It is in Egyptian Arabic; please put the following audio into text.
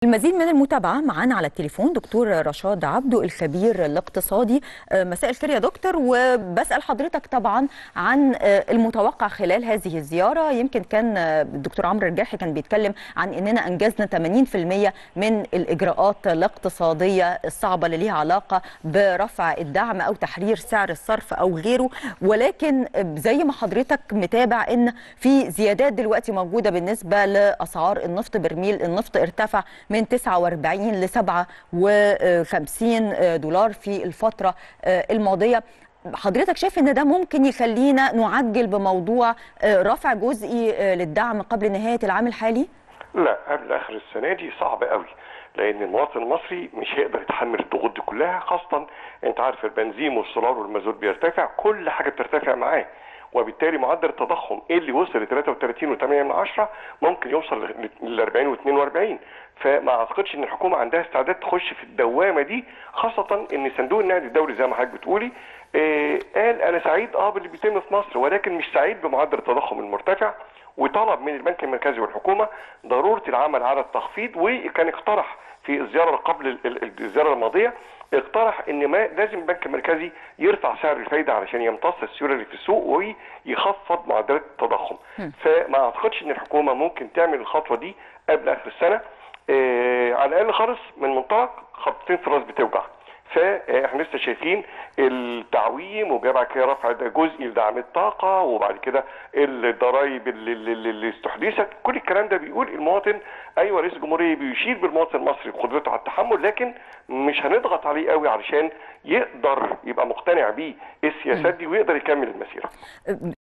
المزيد من المتابعة معنا على التليفون دكتور رشاد عبدو الخبير الاقتصادي مساء الخير يا دكتور وبسأل حضرتك طبعا عن المتوقع خلال هذه الزيارة يمكن كان الدكتور عمرو الرجاحي كان بيتكلم عن اننا انجزنا 80% من الاجراءات الاقتصادية الصعبة اللي ليها علاقة برفع الدعم او تحرير سعر الصرف او غيره ولكن زي ما حضرتك متابع ان في زيادات دلوقتي موجودة بالنسبة لاسعار النفط برميل النفط ارتفع من 49 ل 57 دولار في الفترة الماضية حضرتك شايف ان ده ممكن يخلينا نعجل بموضوع رفع جزئي للدعم قبل نهاية العام الحالي؟ لا قبل اخر السنة دي صعب قوي لان المواطن المصري مش هيقدر يتحمل الضغوط دي كلها خاصة انت عارف البنزين والسولار والمازوت بيرتفع كل حاجة بترتفع معاه وبالتالي معدل التضخم اللي وصل ل 33.8 ممكن يوصل ل 40 و42 فما اعتقدش ان الحكومه عندها استعداد تخش في الدوامه دي خاصه ان صندوق النقد الدولي زي ما حضرتك بتقولي آه قال انا سعيد اه باللي بيتم في مصر ولكن مش سعيد بمعدل التضخم المرتفع وطلب من البنك المركزي والحكومه ضروره العمل على التخفيض وكان اقترح في الزياره قبل الزياره الماضيه اقترح ان ما لازم البنك المركزي يرفع سعر الفايده علشان يمتص السيوله اللي في السوق ويخفض معدلات التضخم فما اعتقدش ان الحكومه ممكن تعمل الخطوه دي قبل اخر السنه آه على الاقل خالص من منطلق خطتين في الراس بتوجع فاحنا لسه شايفين التعويم وبعد كده رفع جزئي لدعم الطاقه وبعد كده الضرايب اللي, اللي استحدثت كل الكلام ده بيقول المواطن ايوه رئيس الجمهوريه بيشير بالمواطن المصري بقدرته على التحمل لكن مش هنضغط عليه قوي علشان يقدر يبقى مقتنع بيه السياسات دي ويقدر يكمل المسيره